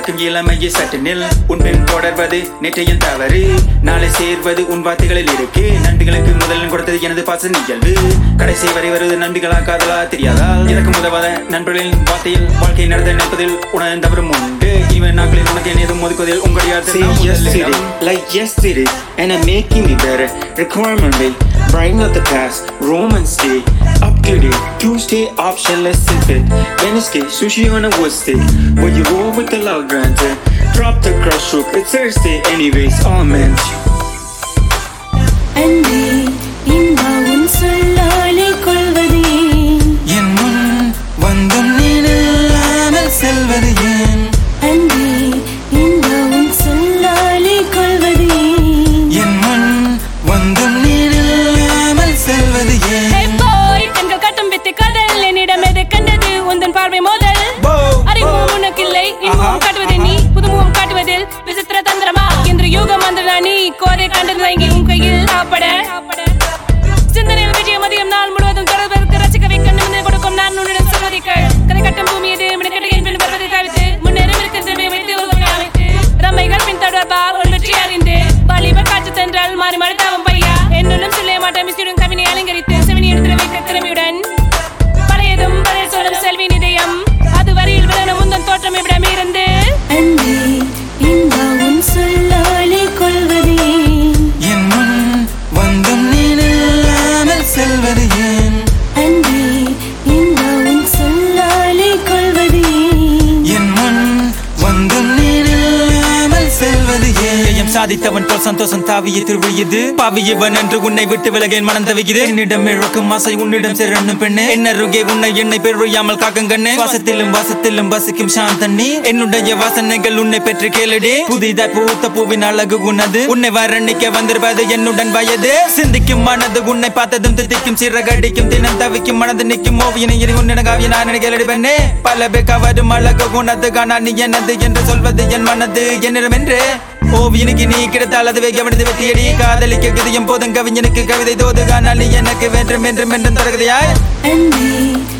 பிறக்கும் இளமையை சட்டினில் உன் பின் தொடர்வது நேற்றையின் தவறு நாளை சேர்வது உன் வார்த்தைகளில் இருக்கு நண்டுகளுக்கு முதலில் கொடுத்தது எனது பாச நிகழ்வு கடைசி வரை வருவது நண்டுகளா காதலா தெரியாதால் எனக்கு உதவாத நண்பர்களின் வார்த்தையில் வாழ்க்கை நடத்த நினைப்பதில் உணர்ந்தவரும் உண்டு இவன் நாட்களில் உனக்கு என்னதும் ஒதுக்குவதில் உங்களுடைய Say yesterday, like yesterday, and I'm making me better. Requirement rate, brighten up the past. Romance day, up to date. Tuesday, optionless and fit. Wednesday, sushi on a wood stick. When you roll with the love granted, drop the crush hook. It's Thursday, anyways. All men. அன்பே இன்பா உன் சொல்லாலே கொள்வதே என் முன் வந்தும் நீ நில்லாமல் செல்வது ஏன் அன்பே இன்பா உன் சொல்லாலே கொள்வதே என் முன் வந்தும் நீ நில்லாமல் செல்வது ஏன் Hey boy, கண்கள் கட்டும் வித்து காதல் என்னிடம் எது கண்டது உந்தன் பார்வை மோதல் அறிமுகம் உனக்கில்லை இன்னும் காட்டுவதை நீ புதுமுகம் காட்டுவதில் விசித்திர தந்திரமா என்று யூகம் வந்ததா நீ கோரை கண்டது தங்கி உன் கையில் சாப்பட சிந்தனையில் விஜய மதியம் நாள் முழுவதும் தொடர்பதற்கு ரசிக்க வைக்க நிமிர்ந்து கொடுக்கும் நான் உன்னிடம் சொல்வதை கேள் கதை கட்டும் பூமி இது மினக்கட்டு என் பின் வருவதை தவிர்த்து முன்னேறும் இருக்கின்றவை வைத்து உலகை அமைத்து ரம்மைகள் பின் தொடர்பால் ஒரு வெற்றி அறிந்து வாலிபர் காற்று தென்றால் மாறி மறுத்தாவும் பையா என்னும் சொல்ல மாட்டேன் மிஸ்டியுடன் கவினை அலங்கரித்து செவினி எடுத்து வைத்த திறமையுடன் பழையதும் பழைய சொல்லும் செல்வி நிதயம் அது வரையில் விளன முந்தன் தோற்றம் இவ்விடம் இருந்து அன்பே இன்பா உன் சொல்லாலே கொள்வதே என் முன் வந்தும் நீ நில்லாமல் செல்வது ஏன் அன்பே இன்பா உன் சொல்லாலே கொள்வதே என் முன் வந்தும் நீ நில்லாமல் செல்வது ஏன் ஜெயம் சாதித்தவன் போல் சந்தோஷம் தாவிய திருவிழியது பாவியவன் என்று உன்னை விட்டு விலகேன் மனம் தவிக்குது என்னிடம் இழக்கும் ஆசை உன்னிடம் சேரணும் பெண்ணே என்னருகே உன்னை என்னை பெருயாமல் காக்கும் கண்ணே வாசத்திலும் வாசத்திலும் வசிக்கும் சாந்தண்ணி என்னுடைய வாசனைகள் உன்னை பெற்று கேளுடி புதிதாய் பூத்த பூவின் அழகு உனது உன்னை வர்ணிக்க வந்திருப்பது என்னுடன் வயது சிந்திக்கும் மனது உன்னை பார்த்ததும் தித்திக்கும் சிறகடிக்கும் தினம் தவிக்கும் மனது நிற்கும் ஓவியனை இனி உன்னிடம் காவிய நான் கேளடி பெண்ணே பல பேர் கவரும் அழகு உனது காணா நீ எனது என்று சொல்வது என் மனது என்னிடம் என்று ஓவியனுக்கு நீ கிடைத்தால் அதுவே கவனித்து வெற்றியடி காதலிக்க கதியும் போதும் கவிஞனுக்கு கவிதை தோது காணால் நீ எனக்கு வேண்டும் என்றும் என்றும் தொடர்கதையாய் அன்பே